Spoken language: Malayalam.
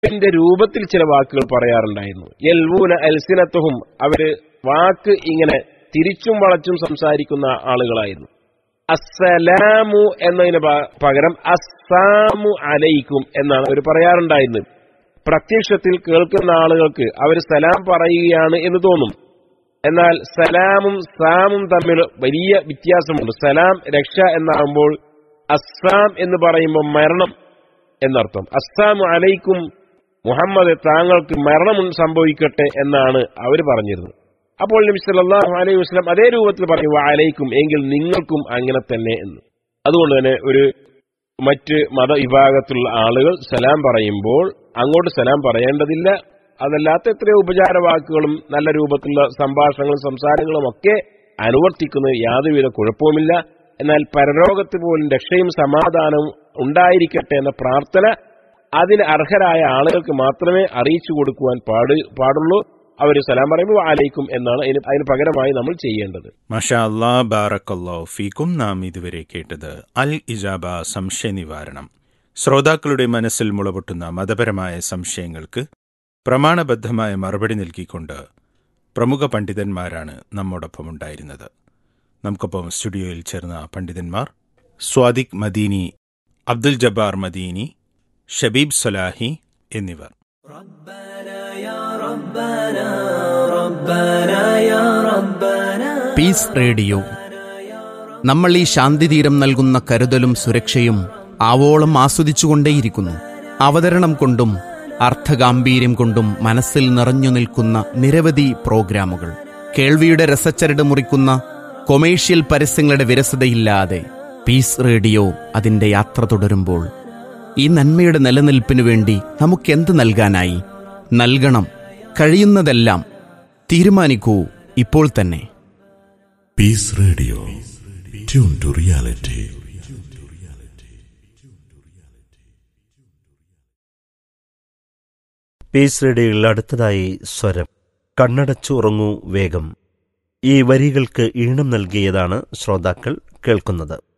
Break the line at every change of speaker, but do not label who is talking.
ന്റെ രൂപത്തിൽ ചില വാക്കുകൾ പറയാറുണ്ടായിരുന്നു യൽവൂന അൽസിനത്തുഹും അവര് വാക്ക് ഇങ്ങനെ തിരിച്ചും വളച്ചും സംസാരിക്കുന്ന ആളുകളായിരുന്നു അസ്സലാമു എന്നതിന് പ- പകരം അസ്സാമു അലൈക്കും എന്നാണ് അവർ പറയാറുണ്ടായിരുന്നത് പ്രത്യക്ഷത്തിൽ കേൾക്കുന്ന ആളുകൾക്ക് അവർ സലാം പറയുകയാണ് എന്ന് തോന്നും എന്നാൽ സലാമും സാമും തമ്മിൽ വലിയ വ്യത്യാസമുണ്ട് സലാം രക്ഷ എന്നാകുമ്പോൾ അസ്സാം എന്ന് പറയുമ്പോൾ മരണം എന്നർത്ഥം അസ്സാമു അലൈക്കും മുഹമ്മദ് താങ്കൾക്ക് മരണം സംഭവിക്കട്ടെ എന്നാണ് അവർ പറഞ്ഞിരുന്നത് അപ്പോൾ നബി സല്ലല്ലാഹു അലൈഹി വസല്ലം അതേ രൂപത്തിൽ പറഞ്ഞു അലൈക്കും എങ്കിൽ നിങ്ങൾക്കും അങ്ങനെ തന്നെ എന്ന് അതുകൊണ്ട് തന്നെ ഒരു മറ്റ് മതവിഭാഗത്തിലുള്ള ആളുകൾ സലാം പറയുമ്പോൾ അങ്ങോട്ട് സലാം പറയേണ്ടതില്ല അതല്ലാത്ത എത്രയോ ഉപചാര വാക്കുകളും നല്ല രൂപത്തിലുള്ള സംഭാഷണങ്ങളും സംസാരങ്ങളും ഒക്കെ അനുവർത്തിക്കുന്നത് യാതൊരുവിധ കുഴപ്പവുമില്ല എന്നാൽ പരലോകത്ത് പോലും രക്ഷയും സമാധാനവും ഉണ്ടായിരിക്കട്ടെ എന്ന പ്രാർത്ഥന അതിന് അർഹരായ ആളുകൾക്ക് മാത്രമേ അറിയിച്ചു കൊടുക്കുവാൻ പാട് പാടുള്ളൂ അവർ സലാം പറയുമ്പോൾ ആലയിക്കും എന്നാണ് അതിന് അതിന് പകരമായി നമ്മൾ ചെയ്യേണ്ടത്
മഷാ അല്ലാ ബാറക്കല്ലോ ഫീക്കും നാം ഇതുവരെ കേട്ടത് അൽ ഇജാബ സംശയ നിവാരണം ശ്രോതാക്കളുടെ മനസ്സിൽ മുളപൊട്ടുന്ന മതപരമായ സംശയങ്ങൾക്ക് പ്രമാണബദ്ധമായ മറുപടി നൽകിക്കൊണ്ട് പ്രമുഖ പണ്ഡിതന്മാരാണ് നമ്മോടൊപ്പം ഉണ്ടായിരുന്നത് നമുക്കൊപ്പം സ്റ്റുഡിയോയിൽ ചേർന്ന പണ്ഡിതന്മാർ സ്വാദിഖ് മദീനി അബ്ദുൽ ജബ്ബാർ മദീനി ഷബീബ് സലാഹി എന്നിവർ
പീസ് റേഡിയോ നമ്മൾ ഈ ശാന്തിതീരം നൽകുന്ന കരുതലും സുരക്ഷയും ആവോളം ആസ്വദിച്ചുകൊണ്ടേയിരിക്കുന്നു അവതരണം കൊണ്ടും അർത്ഥഗാംഭീര്യം കൊണ്ടും മനസ്സിൽ നിറഞ്ഞു നിൽക്കുന്ന നിരവധി പ്രോഗ്രാമുകൾ കേൾവിയുടെ രസച്ചരട് മുറിക്കുന്ന കൊമേഴ്ഷ്യൽ പരസ്യങ്ങളുടെ വിരസതയില്ലാതെ പീസ് റേഡിയോ അതിന്റെ യാത്ര തുടരുമ്പോൾ ഈ നന്മയുടെ നിലനിൽപ്പിനു വേണ്ടി നമുക്കെന്ത് നൽകാനായി നൽകണം കഴിയുന്നതെല്ലാം തീരുമാനിക്കൂ ഇപ്പോൾ തന്നെ
Peace Radio. Tune to reality.
Peace റേഡിയോയിൽ അടുത്തതായി സ്വരം കണ്ണടച്ചു ഉറങ്ങൂ വേഗം ഈ വരികൾക്ക് ഈണം നൽകിയതാണ് ശ്രോതാക്കൾ കേൾക്കുന്നത്